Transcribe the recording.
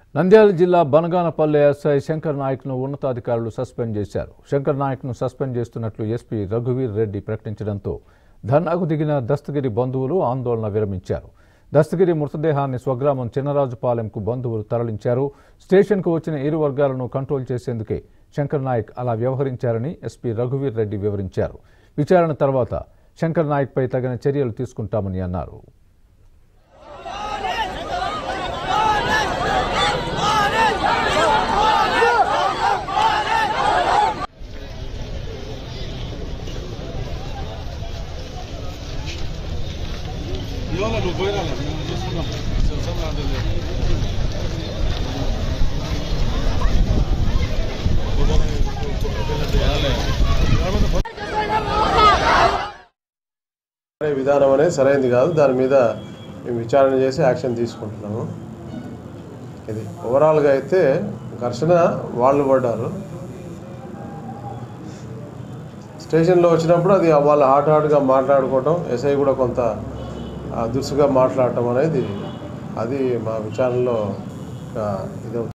నంద్యాల జిల్లా బనగానపల్లె ఎస్ఐ శంకర్ నాయక్ను ఉన్నతాధికారులు సస్పెండ్ చేశారు శంకర్ నాయక్ను సస్పెండ్ చేస్తున్నట్లు ఎస్పీ రఘువీర్ రెడ్డి ప్రకటించడంతో ధర్నాకు దిగిన దస్తగిరి బంధువులు ఆందోళన విరమించారు దస్తగిరి మృతదేహాన్ని స్వగ్రామం చిన్నరాజుపాలెంకు బంధువులు తరలించారు స్టేషన్కు వచ్చిన ఇరు వర్గాలను కంట్రోల్ చేసేందుకే శంకర్ నాయక్ అలా వ్యవహరించారని ఎస్పీ రఘువీర్ రెడ్డి వివరించారు విచారణ తర్వాత శంకర్ నాయక్పై తగిన చర్యలు తీసుకుంటామని అన్నారు ఇవాళ నువ్వు పోయినా మేము చూసుకున్నాం శివసం లాంటిది అనే విధానం అనేది సరైనది కాదు దాని మీద మేము విచారణ చేసి యాక్షన్ తీసుకుంటున్నాము ఇది ఓవరాల్గా అయితే ఘర్షణ వాళ్ళు పడ్డారు స్టేషన్లో వచ్చినప్పుడు అది వాళ్ళు హాట్ హాట్గా మాట్లాడుకోవటం ఎస్ఐ కూడా కొంత ఆ, దురుసుగా మాట్లాడటం అనేది అది మా విచారణలో ఒక ఇది